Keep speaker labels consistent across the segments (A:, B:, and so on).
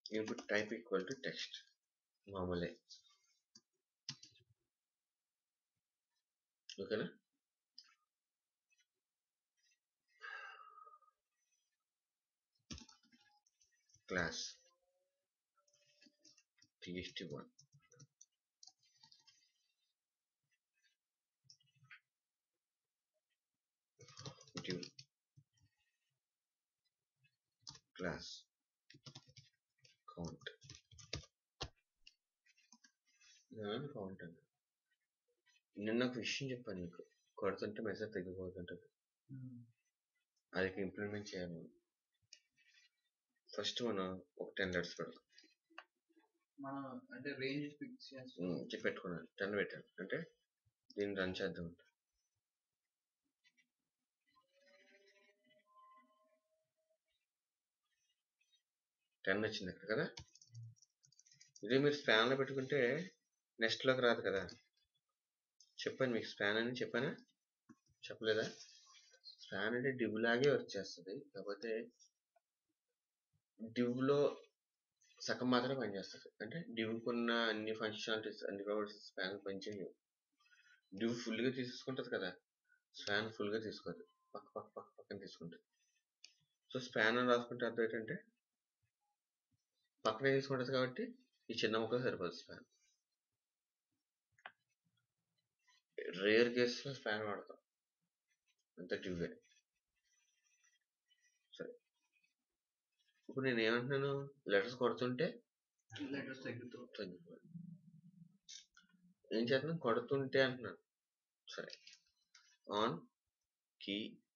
A: Input type equal to text మామూలే ఓకేనా class txt1 div class count count అండి నిన్న ఒక విషయం చెప్పాను నీకు కొడుతుంటే మెసేజ్ తగ్గిపోతుంటుంది అది ఇంప్లిమెంట్ చేయాలి మనం ఫస్ట్ మనం ఒక టెన్ లెటర్స్ పెడతాం
B: మనం అంటే రేంజ్ ఫిక్స్ చేస్తాం
A: ఉమ్, చెప్పి పెట్టుకున్నాను టెన్ పెట్టాను అంటే దీన్ని రన్ చేద్దాం టెన్ వచ్చింది అక్కడ కదా ఇదే మీరు స్పాన్లో పెట్టుకుంటే నెక్స్ట్లోకి రాదు కదా చెప్పాను మీకు స్పాన్ అని చెప్పానా చెప్పలేదా స్పాన్ అంటే డివ్ లాగే వర్క్ చేస్తుంది కాకపోతే డివ్లో సగం మాత్రమే పనిచేస్తుంది అంటే డివ్కున్న అన్ని ఫంక్షనాలిటీస్ అన్ని ప్రాపర్టీస్ స్పాన్ పనిచేయవు డివ్ ఫుల్గా తీసుకుంటుంది కదా స్పాన్ ఫుల్గా తీసుకోదు పక్క పక్క పక్క పక్కన తీసుకుంటుంది సో స్పాన్ అని రాసుకుంటే అర్థం ఏంటంటే పక్కనే తీసుకుంటుంది కాబట్టి ఈ చిన్న ముక్కలు సరిపోదు స్పాన్ రేర్ కేసులో స్పాన్ వాడతాం అంత ట్యూబే సరే ఇప్పుడు నేను ఏమంటున్నాను లెటర్స్ కొడుతుంటే
B: లెటర్స్ తగ్గుతూ
A: తగ్గిపోయింది ఏం చేస్తున్నాను కొడుతుంటే అంటున్నాను సరే ఆన్ కీ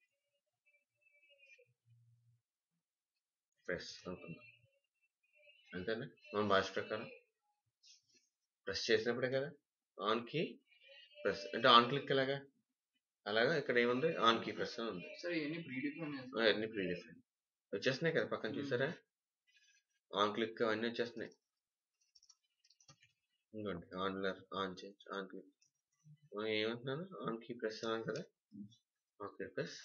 A: ప్రెస్ అనుకుందాం అంతేనా మన భాష ప్రకారం ప్రెస్ చేసినప్పుడే కదా ఆన్ కీ ప్రెస్ అంటే ఆన్ క్లిక్ ఎలాగా అలాగా ఇక్కడ ఏముంది ఆన్ కీ ప్రెస్ అని ఉంది
B: సరే ఇవన్నీ ప్రీ డిఫైన్
A: ఆ, అన్ని ప్రీ డిఫరెంట్ వచ్చేస్తున్నాయి కదా పక్కన చూసారా ఆన్ క్లిక్ అవన్నీ వచ్చేస్తున్నాయి ఇంకోండి on on change on click మనం ఏమంటున్నాను ఆన్ కీ ప్రెస్ అన్నాను కదా ఆన్ కీ ప్రెస్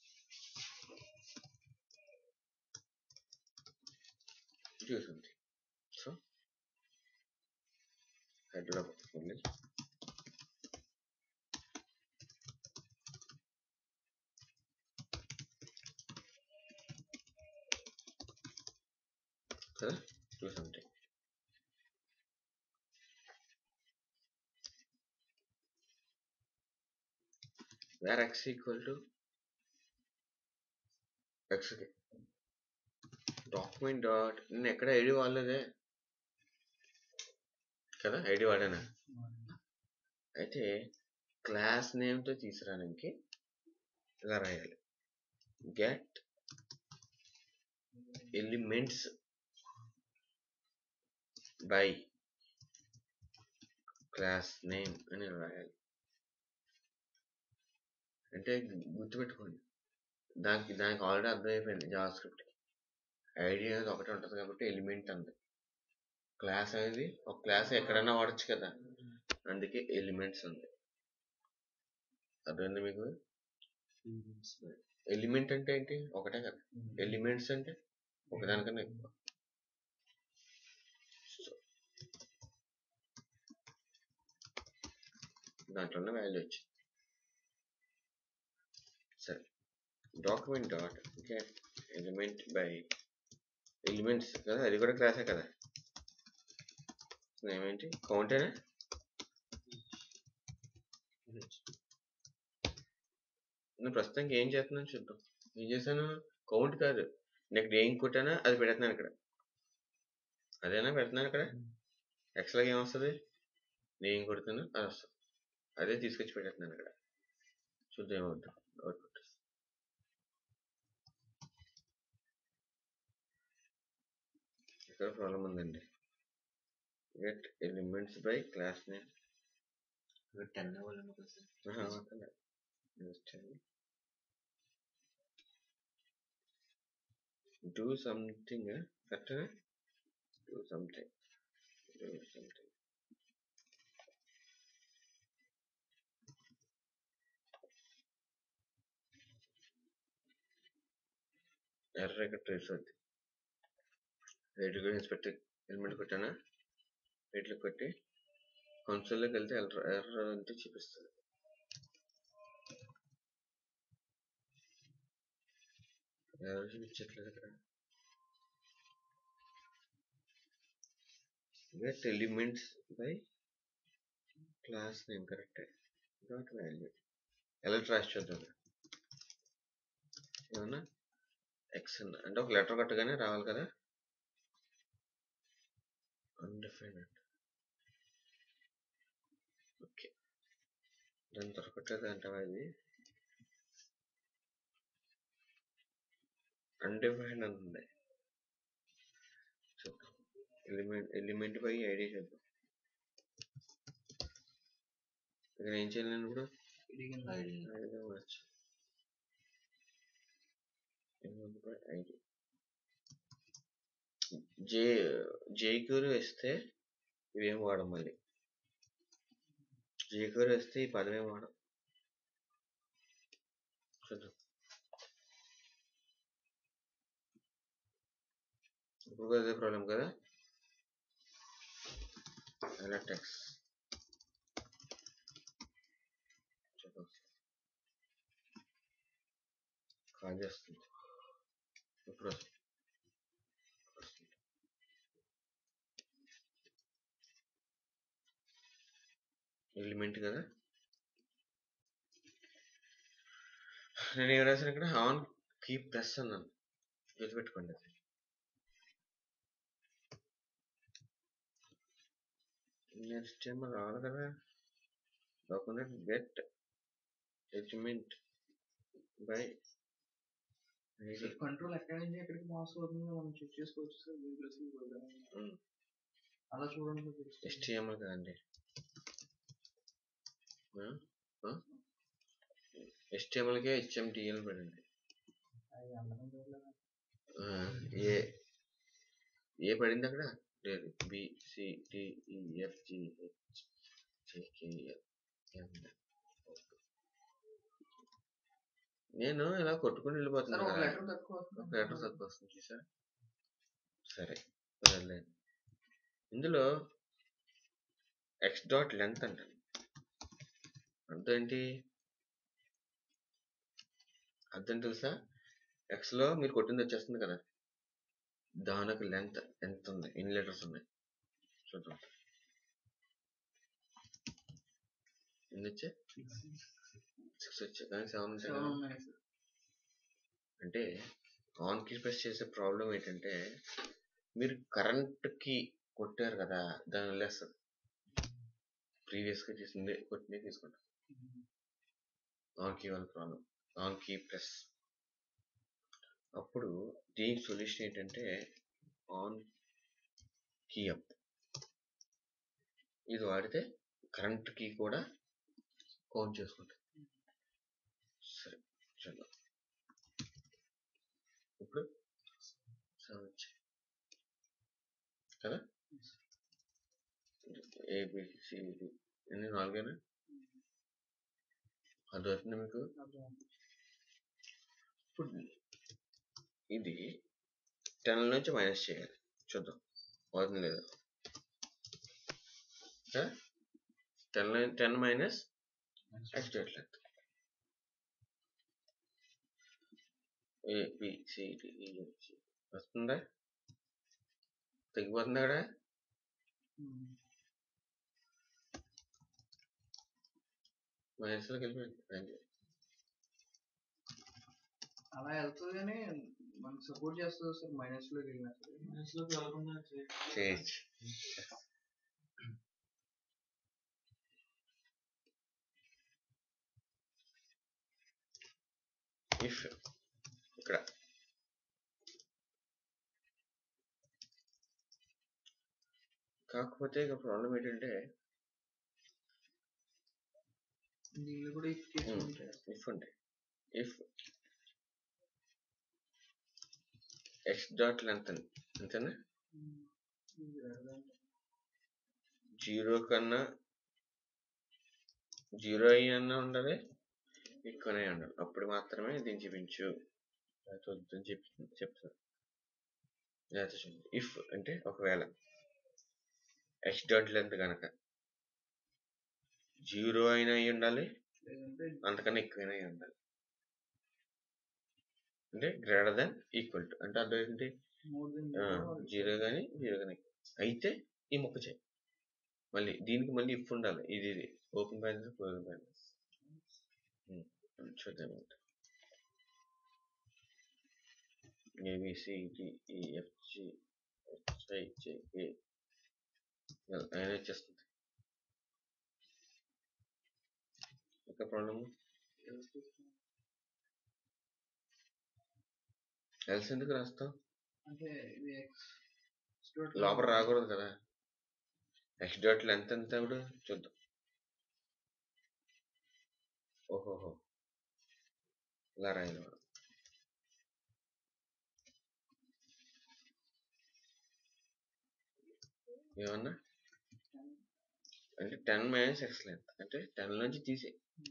A: చూసింది సో హెడ్లో పెట్టుకోండి కదా చూసంటే where x equal to x కి డాక్యుమెంట్ డాట్ నేను ఎక్కడ ఐడి వాడలేదే కదా ఐడి వాడానా అయితే క్లాస్ నేమ్తో తీసుకురానికి ఇలా రాయాలి get elements by class name అని ఇలా రాయాలి అంటే గు- గుర్తుపెట్టుకోండి దానికి దానికి ఆల్రెడీ అర్థమైపోయింది జావా స్క్రిప్ట్ ఐడి అనేది ఒకటి ఉంటుంది కాబట్టి ఎలిమెంట్ అంది క్లాస్ అనేది ఒక క్లాస్ ఎక్కడైనా వాడచ్చు కదా అందుకే ఎలిమెంట్స్ ఉంది అర్థమైంది మీకు ఎలిమెంట్ అంటే ఏంటి ఒకటే కదా ఎలిమెంట్స్ అంటే ఒకదానికన్నా ఎక్కువ So, దాంట్లోనే వాల్యూ వచ్చింది సరే document dot get element by elements కదా అది కూడా క్లాసే కదా ఏమేంటి కౌంటేనా నేను ప్రస్తుతానికి ఏం చేస్తున్నాను చూద్దాం ఏం చేశాను కౌంట్ కాదు నేను ఏం కొట్టానా అది పెడుతున్నాను ఇక్కడ అదేనా పెడుతున్నాను ఇక్కడ ఎక్స్లాగా ఏమొస్తుంది నేను కొడుతున్నా అది వస్తుంది అదే తీసుకొచ్చి పెట్టేస్తున్నాను ఇక్కడ చూద్దాం ఏమవుతుంది అవుట్పుట్ ఇక్కడ ప్రాబ్లం ఉందండి get elements by class name
B: ten అవ్వాలి కదా
A: do something eh? correct eh? do something do something ఎర్ర ఇక్కడ ట్రేస్ అవుద్ది రైట్ కూడా ఇన్స్పెక్టర్ ఎలిమెంట్ కొట్టానా రైట్లో కొట్టి కన్సోల్లోకి వెళ్తే ఎర్ర ఎర్ర అంటే చూపిస్తుంది ఎవరు చూపించట్లేదు ఇక్కడ get elements by class name correct dot value ఎలా ట్రాష్ చూద్దాం ఏమన్నా ఎక్స్ అన్న అంటే ఒక లెటర్ కొట్టగానే రావాలి కదా అన్డిఫైన్డ్ ఓకే దాని దొరకట్లేదు అంటావా ఇది అన్డిఫైన్డ్ అంటుంది చూద్దాం ఎలిమెంట్ ఎలిమెంట్ బై ఐడి చూద్దాం ఇక్కడ ఏం చేయాలి నేను ఇప్పుడు
B: ఇడిగింది
A: ఐడి మార్చు element by ID J jQuery వేస్తే ఇవేం వాడం మళ్ళీ జేక్యూర్ వేస్తే ఈ పదం ఏం వాడం చూద్దాం ఇప్పుడు కూడా అదే ప్రాబ్లం కదా ఎలా టెక్స్ చూద్దాం కాల్ చేస్తుంది ఇప్పుడు వస్తుంది వస్తుంది. ఎలిమెంట్ కదా నేను ఏం రాశాను ఇక్కడ ఆన్ కీప్ ప్రెస్ అన్నాను గుర్తుపెట్టుకోండి అది నెక్స్ట్ టైం రావాలి కదా document get element by ID
B: control ఎక్కడి నుంచి ఎక్కడికి పాస్ అవుతుందో మనం చెక్ చేసుకోవచ్చు సార్ దీంట్లో see కూడా. అలా చూడండి సార్ తెలుస్తుంది.
A: HTML కదండి HTMLకే HMDL పడింది
B: అది అందరం చూడలేదు.
A: ఆ, ఏ ఏ పడింది అక్కడ లేదు B C D E F G H J K L M నేను ఇలా కొట్టుకుని
B: సార్
A: వెళ్ళిపోతున్నాను
B: ఒక
A: కదా
B: లెటర్ తక్కువ వస్తుంది.
A: ఒక లెటర్ తక్కువ వస్తుంది చూసా సరే వదిలేండి ఇందులో ఎక్స్ డాట్ లెంత్ అంటాను అర్థం ఏంటి అర్థం తెలుసా ఎక్స్ లో మీరు కొట్టింది వచ్చేస్తుంది కదా దానికి లెంత్ ఎంత ఉంది ఎన్ని లెటర్స్ ఉన్నాయి చూద్దాం ఎన్ని వచ్చాయి సిక్స్ వచ్చాయి కానీ సెవెన్ ఉంటాయి
B: సెవెన్
A: కదా
B: ఉన్నాయి సార్.
A: అంటే ఆన్ కి ప్రెస్ చేసే ప్రాబ్లం ఏంటంటే మీరు కరెంట్ కి కొట్టారు కదా దాని వదిలేస్తుంది ప్రీవియస్ గా చేసింది కొట్టింది తీసుకుంటాం ఆన్ కీ వల్ల ప్రాబ్లం ఆన్ కీ ప్రెస్ అప్పుడు దీనికి సొల్యూషన్ ఏంటంటే ఆన్ కీ అప్ ఇది వాడితే కరెంట్ కీ కూడా కౌంట్ చేసుకుంటుంది సరే చలో ఇప్పుడు సెవెన్ వచ్చాయి కదా ఏబిసిడి ఎన్ని నాలుగేనా అది అవుతుంది మీకు
B: అర్థం.
A: ఇప్పుడు ఇది టెన్ నుంచి మైనస్ చేయాలి చూద్దాం అవుతుంది లేదా టెన్ టెన్ మైనస్ ఎక్స్టేట్ లెంత్ ఏబిసిడి వస్తుందా తగ్గిపోతుంది అక్కడ
B: ఉమ్.
A: మైనస్లోకి వెళ్ళిపోయింది అంతే.
B: అలా వెళ్తుంది కానీ మనకు సపోర్ట్ చేస్తుంది సార్ మైనస్ లోకి వెళ్ళినా సరే మైనస్ లోకి వెళ్ళకుండా
A: చేయొచ్చు ఇఫ్ ఇక్కడ కాకపోతే ఇక ప్రాబ్లం ఏంటంటే
B: దీనిలో కూడా ఇఫ్ కేసు ఉంటాయి
A: ఇఫ్ అంటే ఇఫ్ ఎక్స్ డాట్ లెంత్ అని అంతేనా
B: ఉమ్. ఇది అర్థం.
A: జీరో కన్నా జీరో అయ్యన్నా ఉండాలి ఎక్కువనే ఉండాలి అప్పుడు మాత్రమే దీన్ని చూపించు లేకపోతే వద్దని చెప్పి చెప్తాను జాగ్రత్త చూడండి ఇఫ్ అంటే ఒకవేళ ఎక్స్ డాట్ లెంత్ కనుక జీరో అయినా అయి ఉండాలి
B: లేదంటే
A: అంతకన్నా ఎక్కువైనా అయి ఉండాలి అంటే గ్రేటర్ దాన్ ఈక్వల్ టు అంటే అర్థం ఏంటి
B: మోర్ దెన్
A: జీరో కానీ జీరో కానీ అయితే ఈ మొక్క చేయి మళ్ళీ దీనికి మళ్ళీ ఇఫ్ ఉండాలి ఇది ఇది ఓపెన్ బ్యాలెన్స్ క్లోజ్ బ్యాలెన్స్ చూద్దాం ఏబిసిడిఈఎఫ్జి హెచ్ఐజేకే ఆయన వచ్చేస్తుంది ఇంకా ప్రాబ్లమ్ ఎల్స్ ఎందుకు రాస్తావు
B: అంటే ఇది ఎక్స్
A: లోపల రాకూడదు కదా ఎక్స్ డాట్ లెంత్ ఎంత ఇప్పుడు చూద్దాం ఓహోహో ఇలా రాయాలి మనం ఏమన్నా అంటే టెన్ మైనస్ ఎక్స్ లెంత్ అంటే టెన్ నుంచి తీసే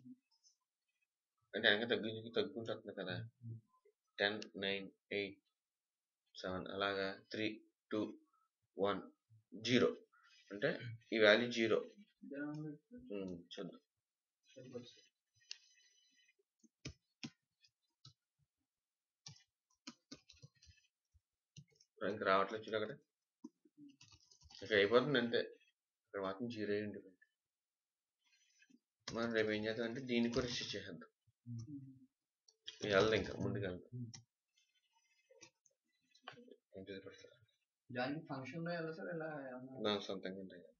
A: అంటే వెనక తగ్గించి తగ్గుకుంటూ వస్తుంది కదా టెన్ నైన్ ఎయిట్ సెవెన్ అలాగా త్రీ టూ వన్ జీరో అంటే ఈ వాల్యూ జీరో చూద్దాం ఇంక రావట్లేదు చూడు అక్కడ ఇక్కడ అయిపోతుంది అంతే ఇక్కడ మాత్రం జీరో అయి ఉండిపోయింది మనం రేపు ఏం చేద్దాం అంటే దీన్ని కూడా స్టిచ్ చేసేద్దాం ఇది వెళ్దాం ఇంకా ముందుకు వెళ్దాం
B: దానికి ఫంక్షన్ లో ఎలా సార్ ఇలా ఏమన్నా
A: నా సొంతంగా ఉంటాయి